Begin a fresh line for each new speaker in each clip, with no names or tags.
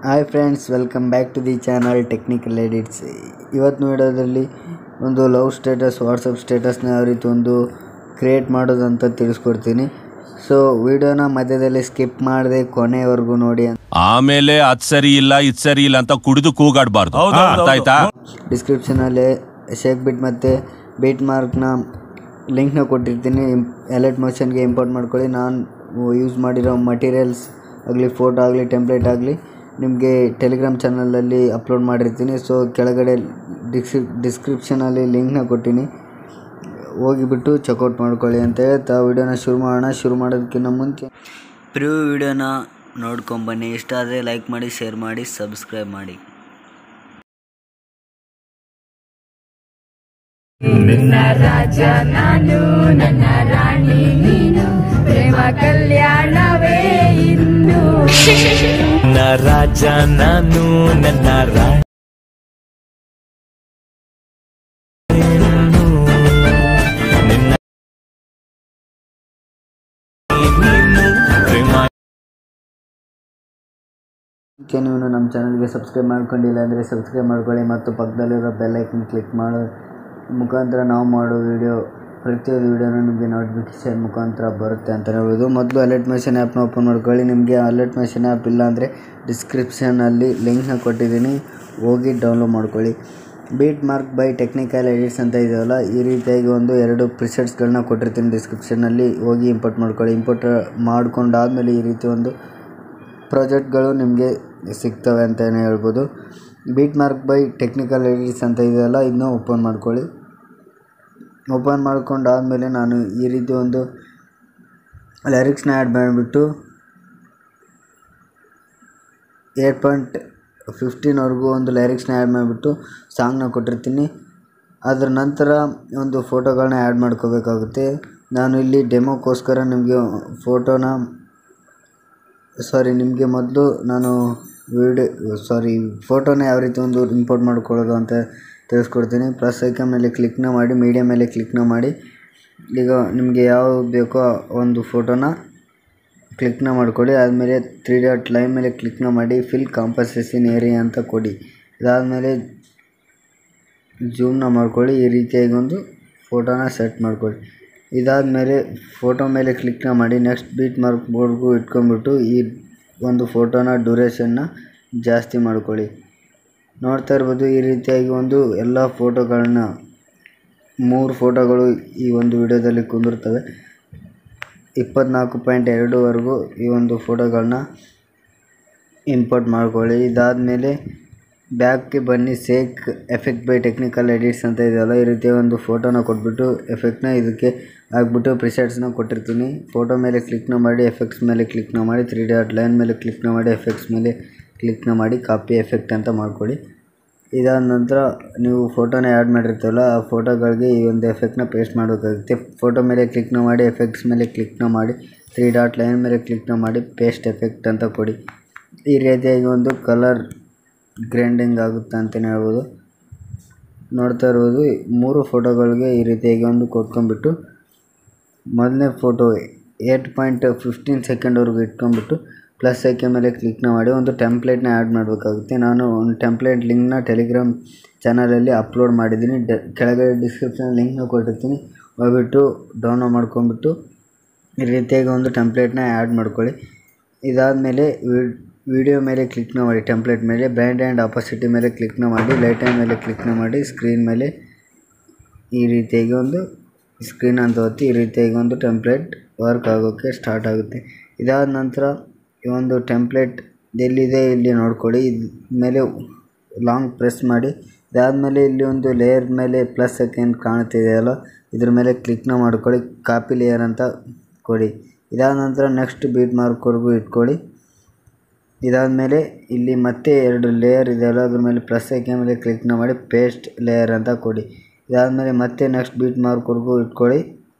hi friends welcome back to the channel technical edits ಇವತ್ತಿನ ವಿಡಿಯೋದಲ್ಲಿ ಒಂದು ಲವ್ ಸ್ಟೇಟಸ್ ವಾಟ್ಸಪ್ ಸ್ಟೇಟಸ್ನ ಯಾವ ರೀತಿ ಒಂದು ಕ್ರಿಯೇಟ್ ಮಾಡೋದು ಅಂತ ತಿಳಿಸ್ಕೊಡ್ತೀನಿ ಸೊ ವಿಡಿಯೋನ ಮಧ್ಯದಲ್ಲಿ ಸ್ಕಿಪ್ ಮಾಡದೆ ಕೊನೆವರೆಗೂ ನೋಡಿ
ಆಮೇಲೆ ಅದ್ ಸರಿ ಇಲ್ಲ ಇದ್ ಸರಿ ಇಲ್ಲ ಅಂತ ಕುಡಿದು ಕೂಗಾಡ್ಬಾರ್ದು ಅರ್ಥ ಆಯ್ತಾ
ಡಿಸ್ಕ್ರಿಪ್ಷನಲ್ಲಿ ಶೇಕ್ ಬಿಟ್ ಮತ್ತು ಬೀಟ್ ಮಾರ್ಕ್ನ ಲಿಂಕ್ನ ಕೊಟ್ಟಿರ್ತೀನಿ ಎಲೆಟ್ ಮೋಷನ್ಗೆ ಇಂಪೋರ್ಟ್ ಮಾಡ್ಕೊಳ್ಳಿ ನಾನು ಯೂಸ್ ಮಾಡಿರೋ ಮಟೀರಿಯಲ್ಸ್ ಆಗಲಿ ಫೋಟೋ ಆಗಲಿ ಟೆಂಪ್ಲೇಟ್ ಆಗಲಿ ನಿಮಗೆ ಟೆಲಿಗ್ರಾಮ್ ಚಾನಲಲ್ಲಿ ಅಪ್ಲೋಡ್ ಮಾಡಿರ್ತೀನಿ ಸೊ ಕೆಳಗಡೆ ಡಿಸ್ಕ್ರಿ ಡಿಸ್ಕ್ರಿಪ್ಷನಲ್ಲಿ ಲಿಂಕ್ನ ಕೊಟ್ಟಿನಿ ಹೋಗಿಬಿಟ್ಟು ಚೆಕ್ಔಟ್ ಮಾಡ್ಕೊಳ್ಳಿ ಅಂತ ಹೇಳ್ತಾ ವಿಡಿಯೋನ ಶುರು ಮಾಡೋಣ ಶುರು ಮಾಡೋದಕ್ಕಿಂತ ಮುಂಚೆ ಪ್ರಿವ್ಯೂ ವಿಡಿಯೋನ ನೋಡ್ಕೊಂಬನ್ನಿ ಇಷ್ಟ ಆದರೆ ಲೈಕ್ ಮಾಡಿ ಶೇರ್ ಮಾಡಿ ಸಬ್ಸ್ಕ್ರೈಬ್ ಮಾಡಿ
ನಿನ್ನ ರಾಜ ನಾನು ನನ್ನ ರಾಣಿ ನೀನು ಪ್ರೇಮ ಕಲ್ಯಾಣವೇ ಇಂದು
ನನ್ನ ರಾಜ ನಾನು ನನ್ನ ರಾಣಿ ನಿನ್ನ ನೀನು ಪ್ರೇಮ
ಅದಕ್ಕೆ ನೀವು ನಮ್ಮ ಚಾನಲ್ಗೆ ಸಬ್ಸ್ಕ್ರೈಬ್ ಮಾಡ್ಕೊಂಡಿಲ್ಲ ಅಂದರೆ ಸಬ್ಸ್ಕ್ರೈಬ್ ಮಾಡ್ಕೊಳ್ಳಿ ಮತ್ತು ಪಕ್ಕದಲ್ಲಿರೋ ಬೆಲ್ಲೈಕನ್ ಕ್ಲಿಕ್ ಮಾಡೋ ಮುಖಾಂತರ ನಾವು ಮಾಡೋ ವಿಡಿಯೋ ಪ್ರತಿಯೊಂದು ವಿಡಿಯೋನೂ ನಿಮಗೆ ನೋಟಿಫಿಕೇಷನ್ ಮುಖಾಂತರ ಬರುತ್ತೆ ಅಂತ ಹೇಳ್ಬೋದು ಮೊದಲು ಅಲರ್ಟ್ ಮೆಷಿನ್ ಆ್ಯಪ್ನ ಓಪನ್ ಮಾಡ್ಕೊಳ್ಳಿ ನಿಮಗೆ ಅಲರ್ಟ್ ಮೆಷಿನ್ ಆ್ಯಪ್ ಇಲ್ಲ ಅಂದರೆ ಡಿಸ್ಕ್ರಿಪ್ಷನಲ್ಲಿ ಲಿಂಕ್ನ ಕೊಟ್ಟಿದ್ದೀನಿ ಹೋಗಿ ಡೌನ್ಲೋಡ್ ಮಾಡ್ಕೊಳ್ಳಿ beat mark by technical edits ಅಂತ ಇದೆಯಲ್ಲ ಈ ರೀತಿಯಾಗಿ ಒಂದು ಎರಡು ಪ್ರಿಸೆಟ್ಸ್ಗಳನ್ನ ಕೊಟ್ಟಿರ್ತೀನಿ ಡಿಸ್ಕ್ರಿಪ್ಷನಲ್ಲಿ ಹೋಗಿ ಇಂಪೋರ್ಟ್ ಮಾಡ್ಕೊಳ್ಳಿ ಇಂಪೋರ್ಟ್ ಮಾಡ್ಕೊಂಡಾದಮೇಲೆ ಈ ರೀತಿ ಒಂದು ಪ್ರಾಜೆಕ್ಟ್ಗಳು ನಿಮಗೆ ಸಿಗ್ತವೆ ಅಂತಲೇ ಹೇಳ್ಬೋದು beat mark by technical edits ಅಂತ ಇದೆಯಲ್ಲ ಇದನ್ನ ಓಪನ್ ಮಾಡ್ಕೊಳ್ಳಿ ಓಪನ್ ಮಾಡ್ಕೊಂಡಾದಮೇಲೆ ನಾನು ಈ ರೀತಿ ಒಂದು ಲಿರಿಕ್ಸ್ನ ಆ್ಯಡ್ ಮಾಡಿಬಿಟ್ಟು ಏಟ್ ಪಾಯಿಂಟ್ ಫಿಫ್ಟೀನ್ವರೆಗೂ ಒಂದು ಲಿರಿಕ್ಸ್ನ ಆ್ಯಡ್ ಮಾಡಿಬಿಟ್ಟು ಸಾಂಗ್ನ ಕೊಟ್ಟಿರ್ತೀನಿ ಅದರ ನಂತರ ಒಂದು ಫೋಟೋಗಳನ್ನ ಆ್ಯಡ್ ಮಾಡ್ಕೋಬೇಕಾಗುತ್ತೆ ನಾನು ಇಲ್ಲಿ ಡೆಮೋಕ್ಕೋಸ್ಕರ ನಿಮಗೆ ಫೋಟೋನ ಸಾರಿ ನಿಮಗೆ ಮೊದಲು ನಾನು ವಿಡಿಯೋ ಸಾರಿ ಫೋಟೋನ ಯಾವ ರೀತಿ ಒಂದು ಇಂಪೋರ್ಟ್ ಮಾಡ್ಕೊಳ್ಳೋದು ಅಂತ ತಿಳಿಸ್ಕೊಡ್ತೀನಿ ಪ್ಲಸ್ ಐಕನ್ ಮೇಲೆ ಕ್ಲಿಕ್ನ ಮಾಡಿ ಮೀಡಿಯಾ ಮೇಲೆ ಕ್ಲಿಕ್ನ ಮಾಡಿ ಈಗ ನಿಮಗೆ ಯಾವ ಬೇಕೋ ಆ ಒಂದು ಫೋಟೋನ ಕ್ಲಿಕ್ನ ಮಾಡ್ಕೊಳ್ಳಿ ಆದಮೇಲೆ ತ್ರೀ ಡಾಟ್ ಲೈನ್ ಮೇಲೆ ಕ್ಲಿಕ್ನ ಮಾಡಿ ಫಿಲ್ ಕಾಂಪನ್ಸೇಷನ್ ಏರಿಯಾ ಅಂತ ಕೊಡಿ ಇದಾದಮೇಲೆ ಜೂಮ್ನ ಮಾಡ್ಕೊಳ್ಳಿ ಈ ರೀತಿಯಾಗಿ ಒಂದು ಫೋಟೋನ ಸೆಟ್ ಮಾಡ್ಕೊಳ್ಳಿ ಇದಾದಮೇಲೆ ಫೋಟೋ ಮೇಲೆ ಕ್ಲಿಕ್ನ ಮಾಡಿ ನೆಕ್ಸ್ಟ್ ಬೀಟ್ ಮಾರ್ಕ್ ಬೋರ್ಡ್ಗೂ ಇಟ್ಕೊಂಡ್ಬಿಟ್ಟು ಈ ಒಂದು ಫೋಟೋನ ಡ್ಯೂರೇಷನ್ನ ಜಾಸ್ತಿ ಮಾಡ್ಕೊಳ್ಳಿ ನೋಡ್ತಾ ಇರ್ಬೋದು ಈ ರೀತಿಯಾಗಿ ಒಂದು ಎಲ್ಲ ಫೋಟೋಗಳನ್ನ ಮೂರು ಫೋಟೋಗಳು ಈ ಒಂದು ವಿಡಿಯೋದಲ್ಲಿ ಕುಂದಿರ್ತವೆ ಇಪ್ಪತ್ನಾಲ್ಕು ಪಾಯಿಂಟ್ ಎರಡುವರೆಗೂ ಈ ಒಂದು ಫೋಟೋಗಳನ್ನ ಇಂಪೋರ್ಟ್ ಮಾಡ್ಕೊಳ್ಳಿ ಇದಾದಮೇಲೆ ಬ್ಯಾಕ್ಗೆ ಬನ್ನಿ shake effect by technical edits ಅಂತ ಇದೆಯಲ್ಲ ಈ ರೀತಿಯ ಒಂದು ಫೋಟೋನ ಕೊಟ್ಬಿಟ್ಟು ಎಫೆಕ್ಟ್ನ ಇದಕ್ಕೆ ಹಾಕ್ಬಿಟ್ಟು ಪ್ರಿಸೆಟ್ಸ್ನ ಕೊಟ್ಟಿರ್ತೀನಿ ಫೋಟೋ ಮೇಲೆ ಕ್ಲಿಕ್ನ ಮಾಡಿ ಎಫೆಕ್ಟ್ಸ್ ಮೇಲೆ ಕ್ಲಿಕ್ನ ಮಾಡಿ ತ್ರೀ ಡಾಟ್ ಲೈನ್ ಮೇಲೆ ಕ್ಲಿಕ್ನ ಮಾಡಿ ಎಫೆಕ್ಟ್ಸ್ ಮೇಲೆ ಕ್ಲಿಕ್ನ ಮಾಡಿ ಕಾಪಿ ಎಫೆಕ್ಟ್ ಅಂತ ಮಾಡ್ಕೊಳ್ಳಿ ಇದಾದ ನಂತರ ನೀವು ಫೋಟೋನ ಆ್ಯಡ್ ಮಾಡಿರ್ತೀವಲ್ಲ ಆ ಫೋಟೋಗಳಿಗೆ ಈ ಒಂದು ಎಫೆಕ್ಟ್ನ ಪೇಸ್ಟ್ ಮಾಡಬೇಕಾಗುತ್ತೆ ಫೋಟೋ ಮೇಲೆ ಕ್ಲಿಕ್ನ ಮಾಡಿ ಎಫೆಕ್ಟ್ಸ್ ಮೇಲೆ ಕ್ಲಿಕ್ನ ಮಾಡಿ ತ್ರೀ ಡಾಟ್ ಲೈನ್ ಮೇಲೆ ಕ್ಲಿಕ್ನ ಮಾಡಿ ಪೇಸ್ಟ್ ಎಫೆಕ್ಟ್ ಅಂತ ಕೊಡಿ ಈ ರೀತಿಯಾಗಿ ಒಂದು ಕಲರ್ ಗ್ರ್ಯಾಂಡಿಂಗ್ ಆಗುತ್ತೆ ಅಂತಲೇ ಹೇಳ್ಬೋದು ನೋಡ್ತಾ ಇರ್ಬೋದು ಮೂರು ಫೋಟೋಗಳಿಗೆ ಈ ರೀತಿಯಾಗಿ ಒಂದು ಕೊಟ್ಕೊಂಡ್ಬಿಟ್ಟು ಮೊದಲನೇ ಫೋಟೋ ಏಟ್ ಪಾಯಿಂಟ್ ಫಿಫ್ಟೀನ್ ಸೆಕೆಂಡ್ವರೆಗೂ ಇಟ್ಕೊಂಡ್ಬಿಟ್ಟು ಪ್ಲಸ್ ಐಕೆ ಮೇಲೆ ಕ್ಲಿಕ್ನ ಮಾಡಿ ಒಂದು ಟೆಂಪ್ಲೇಟ್ನ ಆ್ಯಡ್ ಮಾಡಬೇಕಾಗುತ್ತೆ ನಾನು ಒಂದು ಟೆಂಪ್ಲೇಟ್ ಲಿಂಕ್ನ ಟೆಲಿಗ್ರಾಮ್ ಚಾನಲಲ್ಲಿ ಅಪ್ಲೋಡ್ ಮಾಡಿದ್ದೀನಿ ಡ ಕೆಳಗಡೆ ಡಿಸ್ಕ್ರಿಪ್ಷನ್ ಲಿಂಕ್ನ ಕೊಟ್ಟಿರ್ತೀನಿ ಹೋಗ್ಬಿಟ್ಟು ಡೌನ್ಲೋಡ್ ಮಾಡ್ಕೊಂಡ್ಬಿಟ್ಟು ಈ ರೀತಿಯಾಗಿ ಒಂದು ಟೆಂಪ್ಲೇಟ್ನ ಆ್ಯಡ್ ಮಾಡ್ಕೊಳ್ಳಿ ಇದಾದಮೇಲೆ ವಿಡಿಯೋ ಮೇಲೆ ಕ್ಲಿಕ್ನ ಮಾಡಿ ಟೆಂಪ್ಲೇಟ್ ಮೇಲೆ ಬ್ರ್ಯಾಂಡ್ ಆ್ಯಂಡ್ ಆಪೋಸಿಟಿ ಮೇಲೆ ಕ್ಲಿಕ್ನ ಮಾಡಿ ಲೈಟೈನ್ ಮೇಲೆ ಕ್ಲಿಕ್ನ ಮಾಡಿ ಸ್ಕ್ರೀನ್ ಮೇಲೆ ಈ ರೀತಿಯಾಗಿ ಒಂದು ಸ್ಕ್ರೀನ್ ಅಂತ ಒತ್ತಿ ಈ ರೀತಿಯಾಗಿ ಒಂದು ಟೆಂಪ್ಲೇಟ್ ವರ್ಕ್ ಆಗೋಕ್ಕೆ ಸ್ಟಾರ್ಟ್ ಆಗುತ್ತೆ ಇದಾದ ನಂತರ ಈ ಒಂದು ಟೆಂಪ್ಲೇಟ್ ಎಲ್ಲಿದೆ ಇಲ್ಲಿ ನೋಡ್ಕೊಳ್ಳಿ ಇದ್ ಮೇಲೆ ಲಾಂಗ್ ಪ್ರೆಸ್ ಮಾಡಿ ಇದಾದಮೇಲೆ ಇಲ್ಲಿ ಒಂದು ಲೇಯರ್ ಮೇಲೆ ಪ್ಲಸ್ ಸೆಕೆಂಡ್ ಕಾಣ್ತಿದೆಯಲ್ಲ ಇದ್ರ ಮೇಲೆ ಕ್ಲಿಕ್ನ ಮಾಡ್ಕೊಳ್ಳಿ ಕಾಪಿ ಲೇಯರ್ ಅಂತ ಕೊಡಿ ಇದಾದ ನಂತರ ನೆಕ್ಸ್ಟ್ ಬೀಟ್ ಮಾರ್ಕ್ವರೆಗೂ ಇಟ್ಕೊಳ್ಳಿ ಇದಾದಮೇಲೆ ಇಲ್ಲಿ ಮತ್ತೆ ಎರಡು ಲೇಯರ್ ಇದೆಯಲ್ಲ ಅದ್ರ ಮೇಲೆ ಪ್ಲಸ್ ಐಕೆ ಮೇಲೆ ಕ್ಲಿಕ್ನ ಮಾಡಿ ಪೇಸ್ಟ್ ಲೇಯರ್ ಅಂತ ಕೊಡಿ ಇದಾದಮೇಲೆ ಮತ್ತೆ ನೆಕ್ಸ್ಟ್ ಬೀಟ್ ಮಾರ್ಕ್ವರೆಗೂ ಇಟ್ಕೊಳ್ಳಿ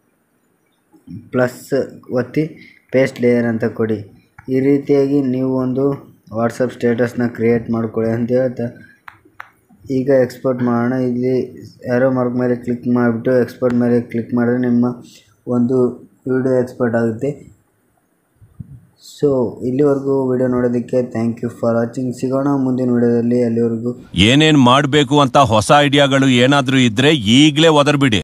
ಪ್ಲಸ್ ಒತ್ತಿ ಪೇಸ್ಟ್ ಲೇಯರ್ ಅಂತ ಕೊಡಿ ಈ ರೀತಿಯಾಗಿ ನೀವು ಒಂದು ವಾಟ್ಸಪ್ ಸ್ಟೇಟಸ್ನ ಕ್ರಿಯೇಟ್ ಮಾಡ್ಕೊಳ್ಳಿ ಅಂತ ಹೇಳ್ತಾ ಈಗ ಎಕ್ಸ್ಪೋರ್ಟ್ ಮಾಡೋಣ ಇಲ್ಲಿ ಆ್ಯರೋ ಮಾರ್ಕ್ ಮೇಲೆ ಕ್ಲಿಕ್ ಮಾಡಿಬಿಟ್ಟು ಎಕ್ಸ್ಪೋರ್ಟ್ ಮೇಲೆ ಕ್ಲಿಕ್ ಮಾಡಿದ್ರೆ ನಿಮ್ಮ ಒಂದು ವಿಡಿಯೋ ಎಕ್ಸ್ಪೋರ್ಟ್ ಆಗುತ್ತೆ ಸೊ ಇಲ್ಲಿವರೆಗೂ ವಿಡಿಯೋ ನೋಡೋದಕ್ಕೆ ಥ್ಯಾಂಕ್ ಯು ಫಾರ್ ವಾಚಿಂಗ್ ಸಿಗೋಣ ಮುಂದಿನ ವಿಡಿಯೋದಲ್ಲಿ ಅಲ್ಲಿವರೆಗೂ
ಏನೇನ್ ಮಾಡ್ಬೇಕು ಅಂತ ಹೊಸ ಐಡಿಯಾಗಳು ಏನಾದ್ರೂ ಇದ್ರೆ ಈಗ್ಲೇ ಒದರ್ಬಿಡಿ